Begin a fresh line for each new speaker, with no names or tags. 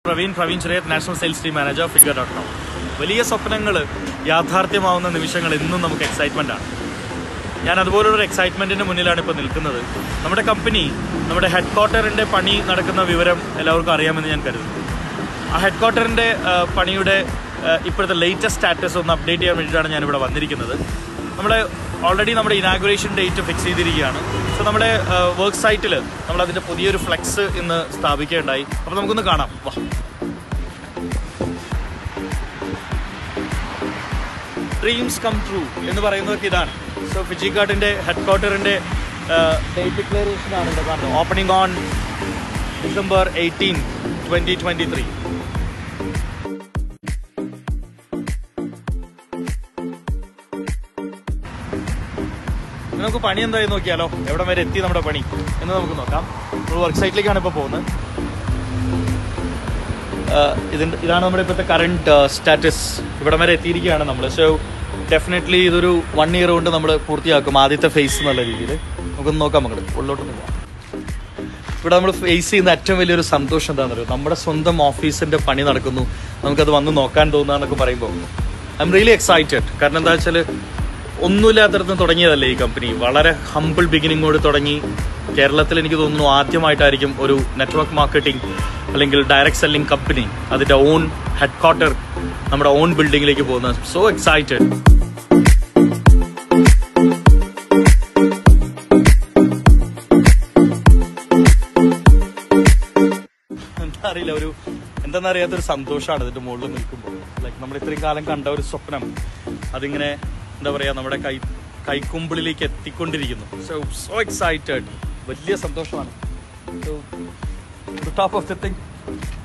പ്രവീൺ പ്രവീൺ ചെറിയ national sales team manager figure dot com വലിയ സ്വപ്നങ്ങൾ യാഥാർത്ഥ്യമാവുന്ന നിമിഷങ്ങൾ എന്നും നമുക്ക് എക്സൈറ്റ്മെന്റ് ആണ് ഞാൻ അതുപോലുള്ള എക്സൈറ്റ്മെന്റിന്റെ മുന്നിലാണ് ഇപ്പോൾ നിൽക്കുന്നത് നമ്മുടെ കമ്പനി നമ്മുടെ ഹെഡ് ക്വാർട്ടറിന്റെ പണി നടക്കുന്ന വിവരം എല്ലാവർക്കും അറിയാമെന്ന് ഞാൻ കരുതുന്നു ആ ഹെഡ് ക്വാർട്ടറിന്റെ പണിയുടെ ആ, ഇപ്പോഴത്തെ ലേറ്റസ്റ്റ് സ്റ്റാറ്റസ് ഒന്ന് അപ്ഡേറ്റ് ചെയ്യാൻ വേണ്ടിയിട്ടാണ് ഞാൻ ഇവിടെ വന്നിരിക്കുന്നത് നമ്മുടെ ഓൾറെഡി നമ്മുടെ ഇനാഗുറേഷൻ ഡേറ്റ് ഫിക്സ് ചെയ്തിരിക്കുകയാണ് സോ നമ്മുടെ വർക്ക് സൈറ്റിൽ നമ്മൾ അതിന്റെ പുതിയൊരു ഫ്ലെക്സ് ഇന്ന് സ്ഥാപിക്കുകയുണ്ടായി അപ്പോൾ നമുക്കൊന്ന് കാണാം വാ ഡ്രീംസ് കം ട്രൂ എന്ന് പറയുന്നതൊക്കെ ഇതാണ് സോ ഫിജിക്കാർട്ടിന്റെ ഹെഡ് ക്വാർട്ടറിന്റെ ഡേറ്റ് ഡിക്ലറേഷൻ ആണ് ഇവിടെ കാണുന്നത് opening on December eighteen twenty twenty three നമുക്ക് പണി എന്തായി നോക്കിയാലോ എവിടെ വരെ എത്തി നമ്മുടെ പണി എന്ന് നമുക്ക് നോക്കാം നമ്മൾ വർക്ക് സൈറ്റിലേക്കാണ് ഇപ്പോൾ പോകുന്നത് ആഹ് ഇതിന്റെ ഇതാണ് നമ്മുടെ ഇപ്പോഴത്തെ കറണ്ട് സ്റ്റാറ്റസ് ഇവിടം വരെ എത്തിയിരിക്കുകയാണ് നമ്മൾ സോ ഡെഫിനറ്റ്ലി ഇതൊരു വൺ ഇയർ കൊണ്ട് നമ്മൾ പൂർത്തിയാക്കും ആദ്യത്തെ ഫേസ് എന്നുള്ള രീതിയിൽ നമുക്കൊന്ന് നോക്കാം അങ്ങോട്ട് ഉള്ളോട്ടൊന്ന് പോകാം ഇവിടെ നമ്മൾ ഫേസ് ചെയ്യുന്ന ഏറ്റവും വലിയൊരു സന്തോഷം എന്താണെന്ന് അറിയോ നമ്മുടെ സ്വന്തം ഓഫീസിന്റെ പണി നടക്കുന്നു നമുക്കത് വന്ന് നോക്കാൻ തോന്നുക എന്നൊക്കെ പറയുമ്പോൾ ഐ എം റിയലി എക്സൈറ്റഡ് കാരണം എന്താ വെച്ചാൽ ഒന്നുമില്ലാത്തടത്ത് തുടങ്ങിയതല്ലേ ഈ കമ്പനി വളരെ ഹമ്പിൾ ബിഗിനിങ്ങോട് തുടങ്ങി കേരളത്തിൽ എനിക്ക് തോന്നുന്നു ആദ്യമായിട്ടായിരിക്കും ഒരു നെറ്റ്വർക്ക് മാർക്കറ്റിംഗ് അല്ലെങ്കിൽ ഡയറക്ട് സെല്ലിംഗ് കമ്പനി അതിന്റെ ഓൺ ഹെഡ് ക്വാർട്ടർ നമ്മുടെ ഓൺ ബിൽഡിങ്ങിലേക്ക് പോകുന്നത് സോ എക്സൈറ്റഡ് എന്താ അറിയില്ല ഒരു എന്താണെന്ന് അറിയാത്തൊരു സന്തോഷമാണ് ഇതിന്റെ മുകളിൽ നിൽക്കുമ്പോൾ ലൈക്ക് നമ്മൾ ഇത്രയും കാലം കണ്ട ഒരു സ്വപ്നം അതിങ്ങനെ എന്താ പറയാ നമ്മുടെ കൈ കൈക്കുമ്പിളിലേക്ക് എത്തിക്കൊണ്ടിരിക്കുന്നു സോ സോ എക്സൈറ്റഡ് വലിയ സന്തോഷമാണ് ടോപ്പ് ഓഫ് ദ തിങ്